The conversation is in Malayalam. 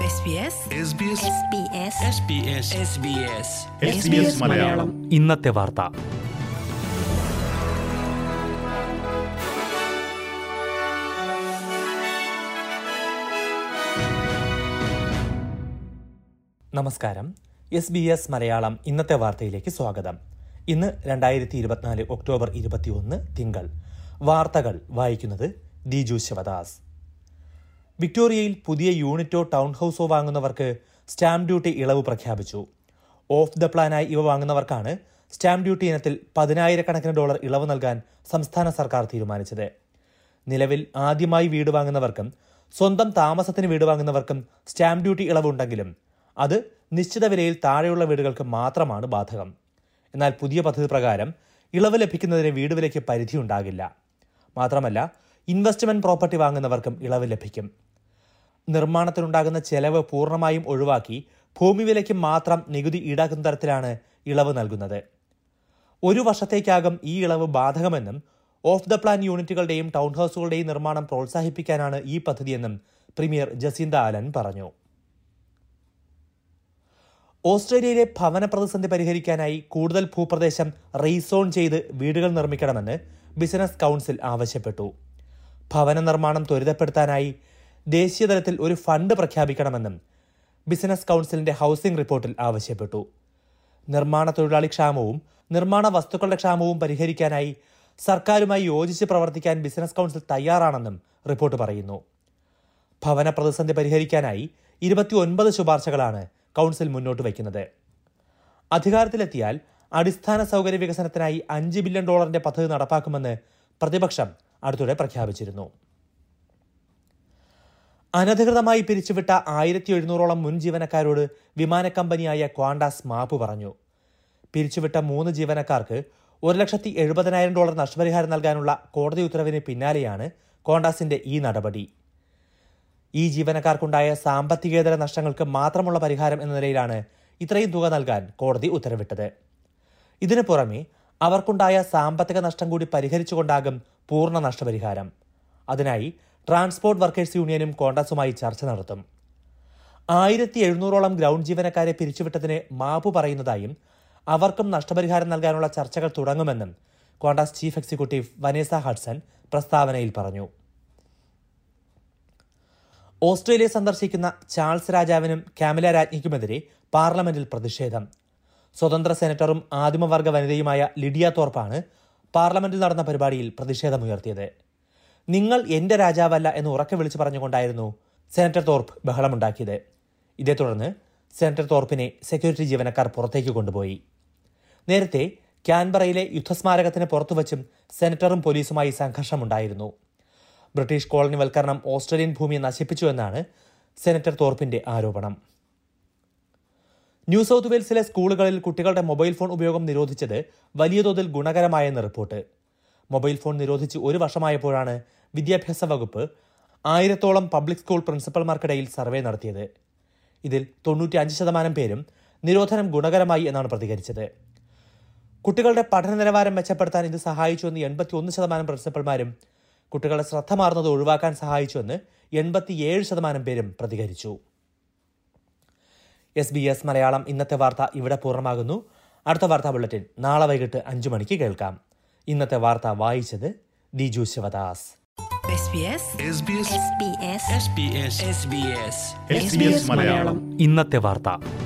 SBS SBS SBS മലയാളം ഇന്നത്തെ വാർത്ത നമസ്കാരം എസ് ബി എസ് മലയാളം ഇന്നത്തെ വാർത്തയിലേക്ക് സ്വാഗതം ഇന്ന് രണ്ടായിരത്തി ഇരുപത്തിനാല് ഒക്ടോബർ ഇരുപത്തിയൊന്ന് തിങ്കൾ വാർത്തകൾ വായിക്കുന്നത് ദിജു ശിവദാസ് വിക്ടോറിയയിൽ പുതിയ യൂണിറ്റോ ടൗൺ ഹൌസോ വാങ്ങുന്നവർക്ക് സ്റ്റാമ്പ് ഡ്യൂട്ടി ഇളവ് പ്രഖ്യാപിച്ചു ഓഫ് ദ പ്ലാനായി ഇവ വാങ്ങുന്നവർക്കാണ് സ്റ്റാമ്പ് ഡ്യൂട്ടി ഇനത്തിൽ പതിനായിരക്കണക്കിന് ഡോളർ ഇളവ് നൽകാൻ സംസ്ഥാന സർക്കാർ തീരുമാനിച്ചത് നിലവിൽ ആദ്യമായി വീട് വാങ്ങുന്നവർക്കും സ്വന്തം താമസത്തിന് വീട് വാങ്ങുന്നവർക്കും സ്റ്റാമ്പ് ഡ്യൂട്ടി ഇളവുണ്ടെങ്കിലും അത് നിശ്ചിത വിലയിൽ താഴെയുള്ള വീടുകൾക്ക് മാത്രമാണ് ബാധകം എന്നാൽ പുതിയ പദ്ധതി പ്രകാരം ഇളവ് ലഭിക്കുന്നതിന് വീട് വിലയ്ക്ക് പരിധിയുണ്ടാകില്ല മാത്രമല്ല ഇൻവെസ്റ്റ്മെന്റ് പ്രോപ്പർട്ടി വാങ്ങുന്നവർക്കും ഇളവ് ലഭിക്കും നിർമ്മാണത്തിനുണ്ടാകുന്ന ചെലവ് പൂർണ്ണമായും ഒഴിവാക്കി ഭൂമി വിലയ്ക്ക് മാത്രം നികുതി ഈടാക്കുന്ന തരത്തിലാണ് ഇളവ് നൽകുന്നത് ഒരു വർഷത്തേക്കാകും ഈ ഇളവ് ബാധകമെന്നും ഓഫ് ദ പ്ലാൻ യൂണിറ്റുകളുടെയും ടൗൺ ഹൌസുകളുടെയും നിർമ്മാണം പ്രോത്സാഹിപ്പിക്കാനാണ് ഈ പദ്ധതിയെന്നും പ്രീമിയർ ജസീന്ത ആലൻ പറഞ്ഞു ഓസ്ട്രേലിയയിലെ ഭവന പ്രതിസന്ധി പരിഹരിക്കാനായി കൂടുതൽ ഭൂപ്രദേശം റീസോൺ ചെയ്ത് വീടുകൾ നിർമ്മിക്കണമെന്ന് ബിസിനസ് കൗൺസിൽ ആവശ്യപ്പെട്ടു ഭവന നിർമ്മാണം ത്വരിതപ്പെടുത്താനായി ദേശീയതലത്തിൽ ഒരു ഫണ്ട് പ്രഖ്യാപിക്കണമെന്നും ബിസിനസ് കൗൺസിലിന്റെ ഹൌസിംഗ് റിപ്പോർട്ടിൽ ആവശ്യപ്പെട്ടു നിർമ്മാണ തൊഴിലാളി ക്ഷാമവും നിർമ്മാണ വസ്തുക്കളുടെ ക്ഷാമവും പരിഹരിക്കാനായി സർക്കാരുമായി യോജിച്ച് പ്രവർത്തിക്കാൻ ബിസിനസ് കൗൺസിൽ തയ്യാറാണെന്നും റിപ്പോർട്ട് പറയുന്നു ഭവന പ്രതിസന്ധി പരിഹരിക്കാനായി ഇരുപത്തിയൊൻപത് ശുപാർശകളാണ് കൗൺസിൽ മുന്നോട്ട് വയ്ക്കുന്നത് അധികാരത്തിലെത്തിയാൽ അടിസ്ഥാന സൗകര്യ വികസനത്തിനായി അഞ്ച് ബില്യൺ ഡോളറിന്റെ പദ്ധതി നടപ്പാക്കുമെന്ന് പ്രതിപക്ഷം അടുത്തിടെ പ്രഖ്യാപിച്ചിരുന്നു അനധികൃതമായി പിരിച്ചുവിട്ട ആയിരത്തി എഴുന്നൂറോളം മുൻ ജീവനക്കാരോട് വിമാന കമ്പനിയായ ക്വാണ്ടാസ് മാപ്പ് പറഞ്ഞു പിരിച്ചുവിട്ട മൂന്ന് ജീവനക്കാർക്ക് ഒരു ലക്ഷത്തി എഴുപതിനായിരം ഡോളർ നഷ്ടപരിഹാരം നൽകാനുള്ള കോടതി ഉത്തരവിന് പിന്നാലെയാണ് ക്വാണ്ടാസിന്റെ ഈ നടപടി ഈ ജീവനക്കാർക്കുണ്ടായ സാമ്പത്തികേതര നഷ്ടങ്ങൾക്ക് മാത്രമുള്ള പരിഹാരം എന്ന നിലയിലാണ് ഇത്രയും തുക നൽകാൻ കോടതി ഉത്തരവിട്ടത് ഇതിനു പുറമെ അവർക്കുണ്ടായ സാമ്പത്തിക നഷ്ടം കൂടി പരിഹരിച്ചുകൊണ്ടാകും പൂർണ്ണ നഷ്ടപരിഹാരം അതിനായി ട്രാൻസ്പോർട്ട് വർക്കേഴ്സ് യൂണിയനും കോൺഗ്രസുമായി ചർച്ച നടത്തും ആയിരത്തി എഴുന്നൂറോളം ഗ്രൗണ്ട് ജീവനക്കാരെ പിരിച്ചുവിട്ടതിന് മാപ്പ് പറയുന്നതായും അവർക്കും നഷ്ടപരിഹാരം നൽകാനുള്ള ചർച്ചകൾ തുടങ്ങുമെന്നും Congress chief executive Vanessa Hudson പ്രസ്താവനയിൽ പറഞ്ഞു ഓസ്ട്രേലിയ സന്ദർശിക്കുന്ന ചാൾസ് രാജാവിനും കാമില രാജ്ഞിക്കുമെതിരെ പാർലമെന്റിൽ പ്രതിഷേധം സ്വതന്ത്ര സെനറ്ററും ആദിമവർഗ വനിതയുമായ ലിഡിയ തോർപ്പാണ് പാർലമെന്റിൽ നടന്ന പരിപാടിയിൽ പ്രതിഷേധമുയർത്തിയത് നിങ്ങൾ എന്റെ രാജാവല്ല എന്ന് ഉറക്കെ വിളിച്ചു പറഞ്ഞുകൊണ്ടായിരുന്നു സെനറ്റർ തോർപ്പ് ബഹളമുണ്ടാക്കിയത് ഇതേ തുടർന്ന് സെനറ്റർ തോർപ്പിനെ സെക്യൂരിറ്റി ജീവനക്കാർ പുറത്തേക്ക് കൊണ്ടുപോയി നേരത്തെ ക്യാൻബറയിലെ യുദ്ധസ്മാരകത്തിന് പുറത്തുവച്ചും സെനറ്ററും പോലീസുമായി സംഘർഷമുണ്ടായിരുന്നു ബ്രിട്ടീഷ് കോളനിവൽക്കരണം ഓസ്ട്രേലിയൻ ഭൂമിയെ നശിപ്പിച്ചു എന്നാണ് സെനറ്റർ തോർപ്പിന്റെ ആരോപണം ന്യൂ സൗത്ത് വെയിൽസിലെ സ്കൂളുകളിൽ കുട്ടികളുടെ മൊബൈൽ ഫോൺ ഉപയോഗം നിരോധിച്ചത് വലിയ തോതിൽ ഗുണകരമായെന്ന് റിപ്പോർട്ട് മൊബൈൽ ഫോൺ നിരോധിച്ച് ഒരു വർഷമായപ്പോഴാണ് വിദ്യാഭ്യാസ വകുപ്പ് ആയിരത്തോളം പബ്ലിക് സ്കൂൾ പ്രിൻസിപ്പൽമാർക്കിടയിൽ സർവേ നടത്തിയത് ഇതിൽ തൊണ്ണൂറ്റി അഞ്ച് ശതമാനം പേരും നിരോധനം ഗുണകരമായി എന്നാണ് പ്രതികരിച്ചത് കുട്ടികളുടെ പഠന നിലവാരം മെച്ചപ്പെടുത്താൻ ഇത് സഹായിച്ചുവെന്ന് എൺപത്തിയൊന്ന് ശതമാനം പ്രിൻസിപ്പൽമാരും കുട്ടികളുടെ ശ്രദ്ധ മാറുന്നത് ഒഴിവാക്കാൻ സഹായിച്ചുവെന്ന് എൺപത്തിയേഴ് ശതമാനം പേരും പ്രതികരിച്ചു എസ് ബി എസ് മലയാളം ഇന്നത്തെ വാർത്ത ഇവിടെ പൂർണ്ണമാകുന്നു അടുത്ത വാർത്താ ബുള്ളറ്റിൻ നാളെ വൈകിട്ട് അഞ്ചു മണിക്ക് കേൾക്കാം ഇന്നത്തെ വാർത്ത വായിച്ചത് Diju Sivadas SBS SBS SBS SBS SBS Malayalam ഇന്നത്തെ വാർത്ത